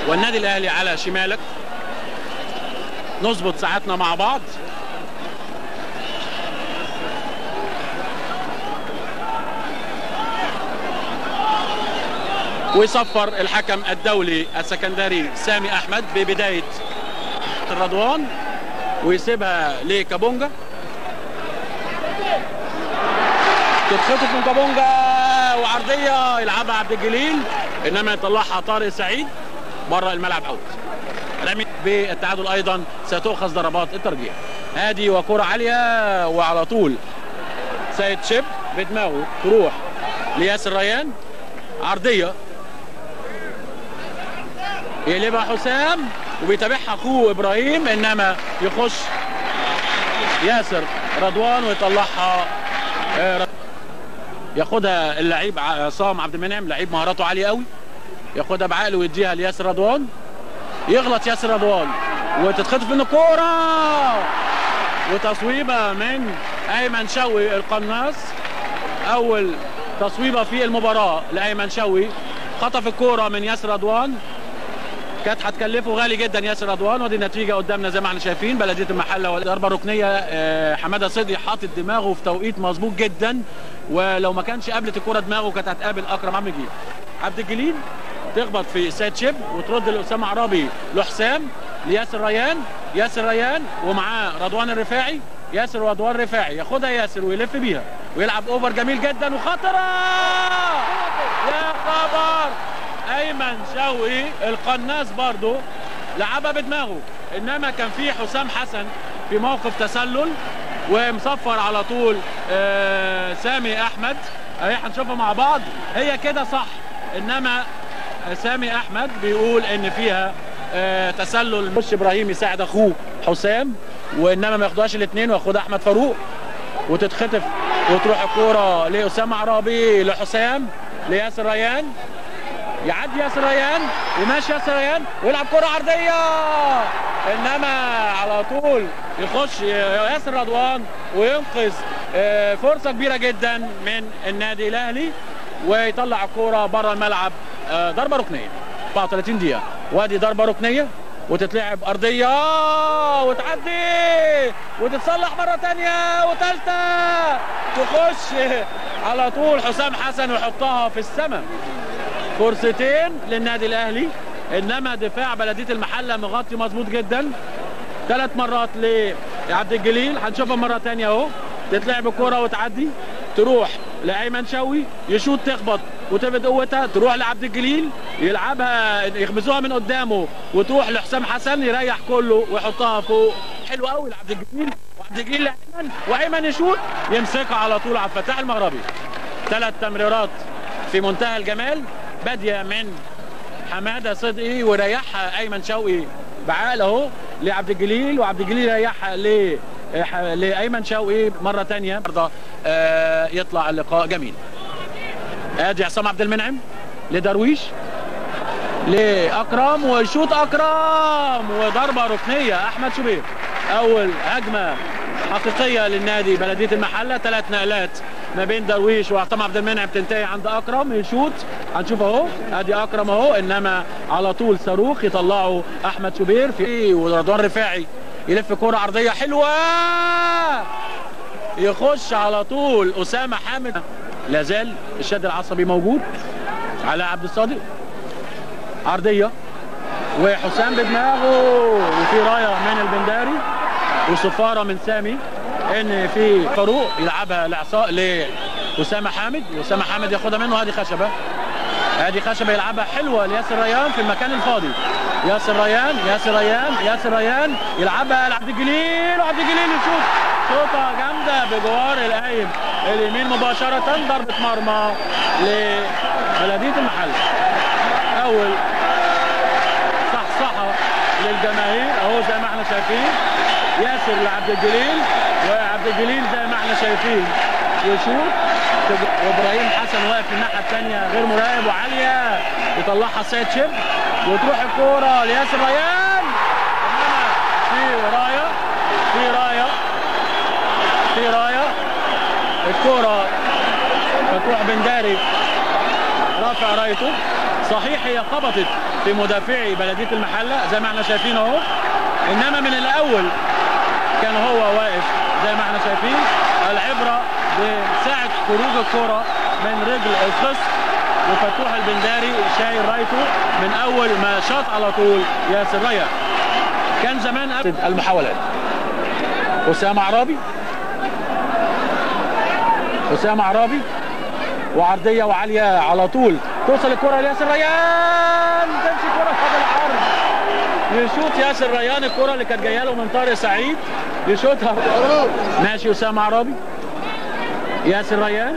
والنادي الاهلي على شمالك نظبط ساعاتنا مع بعض ويصفر الحكم الدولي السكندري سامي احمد ببدايه الرضوان ويسيبها لكابونجا تتخطف من كابونجا وعرضيه يلعبها عبد الجليل انما يطلعها طارق سعيد بره الملعب اوت رمي بالتعادل ايضا ستؤخذ ضربات الترجيح هادي وكره عاليه وعلى طول سيد شيب بدماغه تروح لياسر ريان عرضيه يقلبها حسام وبيتابعها اخوه ابراهيم انما يخش ياسر رضوان ويطلعها آه، ياخدها اللعيب عصام عبد المنعم لعيب مهاراته عاليه قوي ياخدها بعقله ويديها لياسر رضوان يغلط ياسر رضوان وتتخطف منه كوره وتصويبه من ايمن شوقي القناص اول تصويبه في المباراه لايمن شوقي خطف الكوره من ياسر رضوان كانت هتكلفه غالي جدا ياسر رضوان ودي النتيجه قدامنا زي ما احنا شايفين بلديه المحله والضربه الركنيه آه، حماده صدقي حاطط دماغه في توقيت مظبوط جدا ولو ما كانش قابلت الكوره دماغه كانت هتقابل اكرم عبد الجليل عبد الجليل تخبط في سيد شيب وترد لاسامه عرابي لحسام لياسر ريان ياسر ريان ومعاه رضوان الرفاعي ياسر رضوان رفاعي ياخدها ياسر ويلف بيها ويلعب اوفر جميل جدا وخطره يا خبر ايمن شوقي القناص برضو لعبها بدماغه انما كان في حسام حسن في موقف تسلل ومصفر على طول آه، سامي احمد اهي هنشوفها مع بعض هي كده صح انما سامي احمد بيقول ان فيها آه، تسلل مش ابراهيم يساعد اخوه حسام وانما ما ياخدوهاش الاثنين وياخدها احمد فاروق وتتخطف وتروح الكوره لاسامه عرابي لحسام لياسر ريان يعدي ياسر ريان وماشي ياسر ريان ويلعب كرة عرضية انما على طول يخش ياسر رضوان وينقذ آه، فرصة كبيرة جدا من النادي الاهلي ويطلع الكرة بره الملعب آه، ضربة ركنية 34 دقيقة وادي ضربة ركنية وتتلعب ارضية وتعدي وتتصلح مرة تانية وتالتة تخش على طول حسام حسن ويحطها في السماء فرصتين للنادي الاهلي انما دفاع بلديه المحله مغطي مظبوط جدا ثلاث مرات لعبد الجليل هنشوفها مره ثانيه اهو تتلعب الكره وتعدي تروح لايمن شوقي يشوط تخبط وتفقد قوتها تروح لعبد الجليل يلعبها يخبزوها من قدامه وتروح لحسام حسن يريح كله ويحطها فوق حلو قوي لعبد الجليل وعبد الجليل لايمن وايمن يشوط يمسكها على طول عبد الفتاح المغربي ثلاث تمريرات في منتهى الجمال باديه من حماده صدقي وريحها ايمن شوقي بعقل اهو لعبد الجليل وعبد الجليل ريحها ل لايمن شوقي مره ثانيه برضه آه يطلع اللقاء جميل ادي عصام عبد المنعم لدرويش لاكرم ويشوط اكرم وضربه ركنيه احمد شوبير اول هجمه حقيقيه للنادي بلديه المحله ثلاث نقلات ما بين درويش وعصام عبد المنعم تنتهي عند اكرم يشوط هنشوف اهو ادي اكرم اهو انما على طول صاروخ يطلعه احمد شوبير في ورضوان رفاعي يلف كرة عرضية حلوة يخش على طول أسامة حامد لازال الشد العصبي موجود على عبد الصادق عرضية وحسام بدماغه وفي راية من البنداري وصفارة من سامي ان في فاروق يلعبها لعصا لأسامة حامد وأسامة حامد ياخدها منه هذه خشبة هذه خشبة يلعبها حلوة لياسر ريان في المكان الفاضي ياسر ريان ياسر ريان ياسر ريان يلعبها لعبد الجليل وعبد الجليل يشوط شوطة جامدة بجوار القايم اليمين مباشرة ضربة مرمى لبلدية المحل أول صحصحة للجماهير أهو زي ما احنا شايفين ياسر لعبد الجليل وعبد الجليل زي ما احنا شايفين يشوط وابراهيم حسن واقف في الناحيه الثانيه غير مراقب وعاليه يطلعها سيد شب وتروح الكوره لياسر ريان انما في رايه في رايه في رايه الكوره فتروح بنداري رافع رايته صحيح هي خبطت في مدافعي بلديه المحله زي ما احنا شايفين اهو انما من الاول كان هو واقف زي ما احنا شايفين العبره بساعه خروج الكره من رجل الخصم وفتوح البنداري شايل رايته من اول ما شاط على طول ياسر ريا كان زمان قبل المحاولات اسامه عرابي اسامه عرابي وعرضيه وعاليه على طول توصل الكره لياسر ريان تمشي الكره خد العرض يشوط ياسر ريان الكره اللي كانت جايه له من طارق سعيد يشوطها ماشي اسامه عرابي ياسر ريان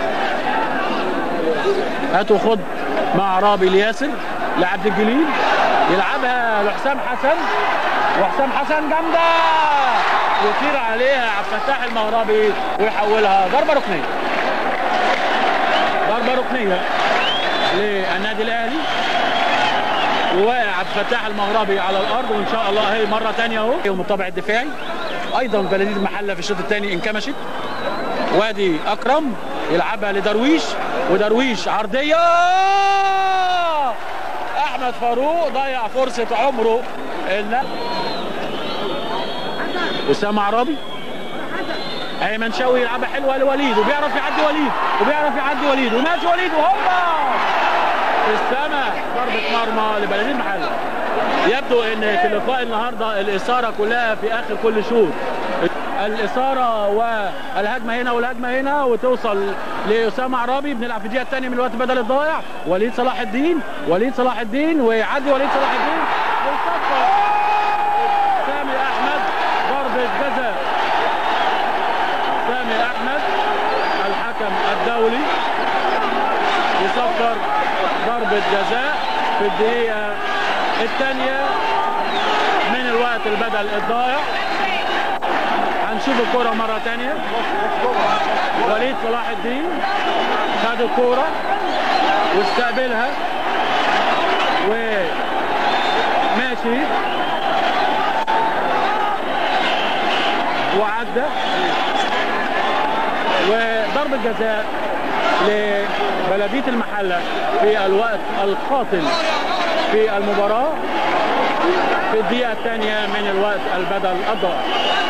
هاتوا خد مع عرابي لياسر لعبد الجليل يلعبها لحسام حسن وحسام حسن جامده يطير عليها عبد الفتاح المغربي ويحولها ضربه ركنيه ضربه ركنيه للنادي الاهلي وواقع عبد الفتاح المغربي على الارض وان شاء الله هي مره ثانيه اهو والمطابع الدفاعي ايضا بلديه المحله في الشوط الثاني انكمشت وادي اكرم يلعبها لدرويش ودرويش عرضيه احمد فاروق ضيع فرصه عمره ان اسامه عرابي ايمن شوقي يلعبها حلوه لوليد وبيعرف يعدي وليد وبيعرف يعدي وليد وماشي وليد وهوبا في السماء ضربه مرمى لبلديه المحله يبدو ان في لقاء النهارده الاثاره كلها في اخر كل شوط الاثاره والهجمه هنا والهجمه هنا وتوصل لاسامه عرابي بنلعب في الدقيقه الثانيه من الوقت بدل الضايع وليد صلاح الدين وليد صلاح الدين ويعدي وليد صلاح الدين ويصفر سامي احمد ضربه جزاء سامي احمد الحكم الدولي يصفر ضربه جزاء في الدقيقه الثانيه من الوقت البدل الضايع هنشوف الكرة مرة تانية وليد صلاح الدين خد الكرة واستقبلها وماشي وعدى وضرب الجزاء لبلدية المحلة في الوقت القاتل في المباراة في الدقيقة الثانية من الوقت البدل الضائع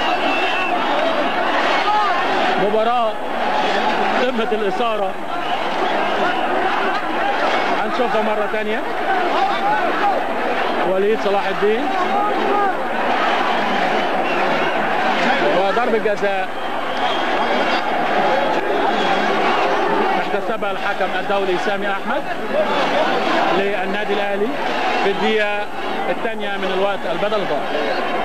مباراة قمة الإثارة هنشوفها مرة تانية وليد صلاح الدين وضرب الجزاء احتسبها الحكم الدولي سامي أحمد للنادي الأهلي في الدقيقة الثانية من الوقت البدل ضاع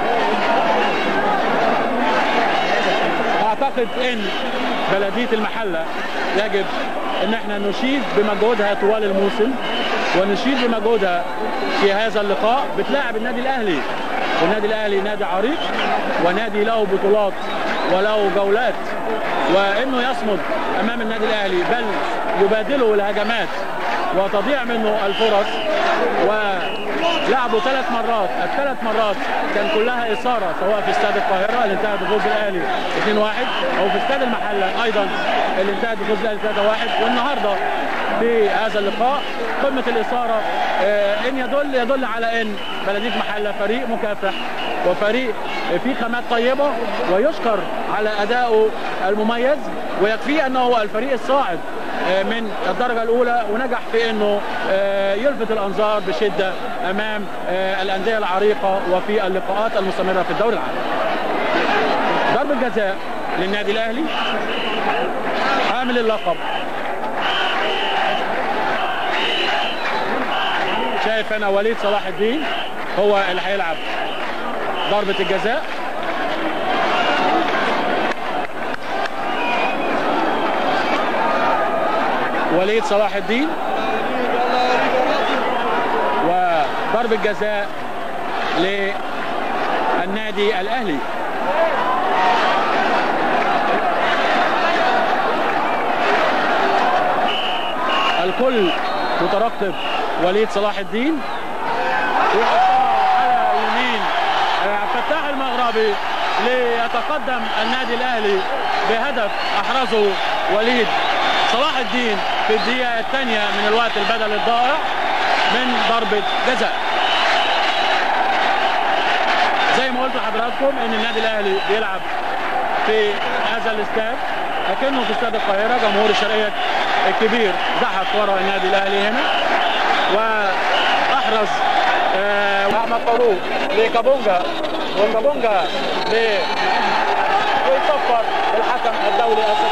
اعتقد ان بلديه المحله يجب ان احنا نشيد بمجهودها طوال الموسم ونشيد بمجهودها في هذا اللقاء بتلاعب النادي الاهلي والنادي الاهلي نادي عريق ونادي له بطولات وله جولات وانه يصمد امام النادي الاهلي بل يبادله الهجمات وتضيع منه الفرص ولعبوا ثلاث مرات الثلاث مرات كان كلها اثاره سواء في استاد القاهره اللي انتهت بفوز الاهلي 2-1 او في استاد المحله ايضا اللي انتهت بفوز الاهلي 3-1 والنهارده في هذا اللقاء قمه الاثاره ان يدل يدل على ان بلديه محله فريق مكافح وفريق فيه خامات طيبه ويشكر على ادائه المميز ويكفيه انه هو الفريق الصاعد من الدرجة الأولى ونجح في أنه يلفت الأنظار بشدة أمام الأندية العريقة وفي اللقاءات المستمرة في الدوري العام ضرب الجزاء للنادي الأهلي حامل اللقب شايف أنا وليد صلاح الدين هو اللي هيلعب ضربة الجزاء وليد صلاح الدين وضرب الجزاء للنادي الاهلي الكل مترقب وليد صلاح الدين على يمين عبد الفتاح المغربي ليتقدم النادي الاهلي بهدف احرزه وليد صلاح الدين في الدقيقة الثانية من الوقت البدل الضائع من ضربة جزاء زي ما قلت لحضراتكم ان النادي الاهلي بيلعب في هذا الاستاد لكنه في استاد القاهرة جمهور الشرقية الكبير زحف وراء النادي الاهلي هنا واحرز آه، احمد فاروق لكابونجا وكابونجا ل- بيصفر الحكم الدولي